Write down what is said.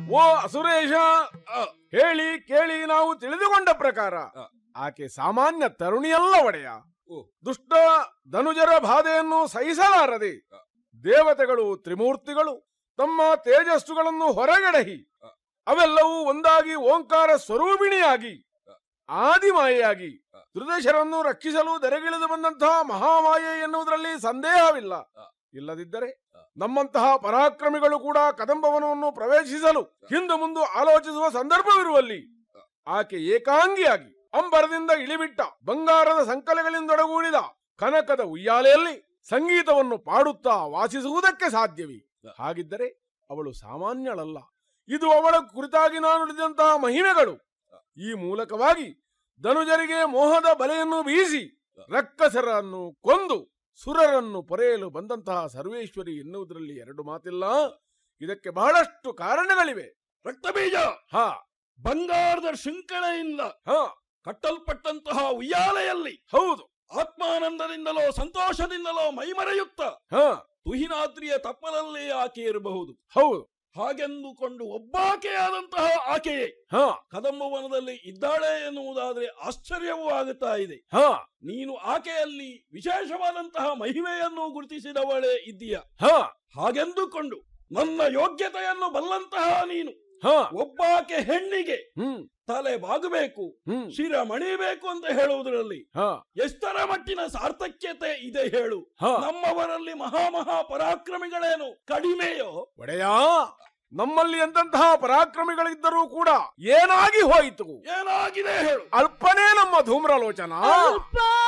ಓ ಅಸುರೇಶ ಆ. ಹೇಳಿ ಕೇಳಿ ನಾವು ತಿಳಿದುಕೊಂಡ ಪ್ರಕಾರ ಆ. ಆಕೆ ಸಾಮಾನ್ಯ ತರುಣಿಯಲ್ಲ ಒಡೆಯ ಓ. ದುಷ್ಟ ಧನುಜರ ಬಾಧೆಯನ್ನು ಸಹಿಸಲಾರದೆ ಆ. ದೇವತೆಗಳು ತ್ರಿಮೂರ್ತಿಗಳು ತಮ್ಮ ತೇಜಸ್ಸುಗಳನ್ನು ಹೊರಗಡಹಿ ಆ. ಅವೆಲ್ಲವೂ ಒಂದಾಗಿ ಓಂಕಾರ ಸ್ವರೂಪಿಣಿಯಾಗಿ ಆ. ಆದಿಮಾಯೆಯಾಗಿ ಆ. ದುರ್ದಶರನ್ನು ರಕ್ಷಿಸಲು ದೆರೆಗಿಳಿದು ಬಂದಂತಹ ಮಹಾಮಾಯೆ ಎನ್ನುವುದರಲ್ಲಿ ಸಂದೇಹವಿಲ್ಲ ಆ. ಇಲ್ಲದಿದ್ದರೆ ಆ. ನಮ್ಮಂತಹ ಪರಾಕ್ರಮಿಗಳು ಕೂಡ ಕದಂಬವನವನ್ನು ಪ್ರವೇಶಿಸಲು ಹಿಂದು ಮುಂದು ಆಲೋಚಿಸುವ ಸಂದರ್ಭವಿರುವಲ್ಲಿ ಆಕೆ ಏಕಾಂಗಿಯಾಗಿ ಅಂಬರದಿಂದ ಇಳಿಬಿಟ್ಟ ಬಂಗಾರದ ಸಂಕಲಗಳಿಂದೊಡಗೂಡಿದ ಕನಕದ ಉಯ್ಯಾಲೆಯಲ್ಲಿ ಸಂಗೀತವನ್ನು ಪಾಡುತ್ತಾ ವಾಸಿಸುವುದಕ್ಕೆ ಸಾಧ್ಯವೇ ಹಾಗಿದ್ದರೆ ಅವಳು ಸಾಮಾನ್ಯಳಲ್ಲ ಇದು ಅವಳ ಕುರಿತಾಗಿ ನಾನು ನುಡಿದಂತಹ ಮಹಿಮೆಗಳು ಈ ಮೂಲಕವಾಗಿ ಧನುಜರಿಗೆ ಮೋಹದ ಬಲೆಯನ್ನು ಬೀಸಿ ರಕ್ಕಸರನ್ನು ಕೊಂದು ಸುರರನ್ನು ಪೊರೆಯಲು ಬಂದಂತಹ ಸರ್ವೇಶ್ವರಿ ಎನ್ನುವುದರಲ್ಲಿ ಎರಡು ಮಾತಿಲ್ಲ ಇದಕ್ಕೆ ಬಹಳಷ್ಟು ಕಾರಣಗಳಿವೆ ರಕ್ತಬೀಜ ಹಾ ಬಂಗಾರದ ಶೃಂಖಲೆಯಿಂದ ಹಾ ಕಟ್ಟಲ್ಪಟ್ಟಂತಹ ಉಯ್ಯಾಲೆಯಲ್ಲಿ ಹೌದು ಆತ್ಮಾನಂದದಿಂದಲೋ ಸಂತೋಷದಿಂದಲೋ ಮೈಮರೆಯುತ್ತ ಹಾ ತುಹಿನಾದ್ರಿಯ ತಪ್ಪಲಲ್ಲಿ ಆಕೆ ಇರಬಹುದು ಹೌದು ಹಾಗೆಂದುಕೊಂಡು ಒಬ್ಬಾಕೆಯಾದಂತಹ ಆಕೆಯೇ ಹಾ ಕದಂಬವನದಲ್ಲಿ ಇದ್ದಾಳೆ ಎನ್ನುವುದಾದ್ರೆ ಆಶ್ಚರ್ಯವೂ ಆಗುತ್ತಾ ಇದೆ ಹಾ ನೀನು ಆಕೆಯಲ್ಲಿ ವಿಶೇಷವಾದಂತಹ ಮಹಿಮೆಯನ್ನು ಗುರುತಿಸಿದವಳೇ ಇದ್ದೀಯ ಹಾ ಹಾಗೆಂದುಕೊಂಡು ನನ್ನ ಯೋಗ್ಯತೆಯನ್ನು ಬಲ್ಲಂತಹ ನೀನು ಹಾ ಒಬ್ಬಾಕೆ ಹೆಣ್ಣಿಗೆ ಹ್ಮ್ ತಲೆ ಬಾಗಬೇಕು ಹ್ಮ್ ಶಿರ ಮಣಿಬೇಕು ಅಂತ ಹೇಳುವುದರಲ್ಲಿ ಹಾ ಎಷ್ಟರ ಮಟ್ಟಿನ ಸಾರ್ಥಕ್ಯತೆ ಇದೆ ಹೇಳು ಹಾ ನಮ್ಮವರಲ್ಲಿ ಮಹಾಮಹಾ ಪರಾಕ್ರಮಿಗಳೇನು ಕಡಿಮೆಯೋ ಒಡೆಯ ನಮ್ಮಲ್ಲಿ ಎಂತಹ ಪರಾಕ್ರಮಿಗಳಿದ್ದರೂ ಕೂಡ ಏನಾಗಿ ಹೋಯಿತು ಏನಾಗಿದೆ ಹೇಳು ಅಲ್ಪನೇ ನಮ್ಮ ಧೂಮ್ರಲೋಚನ ಅಲ್ಪ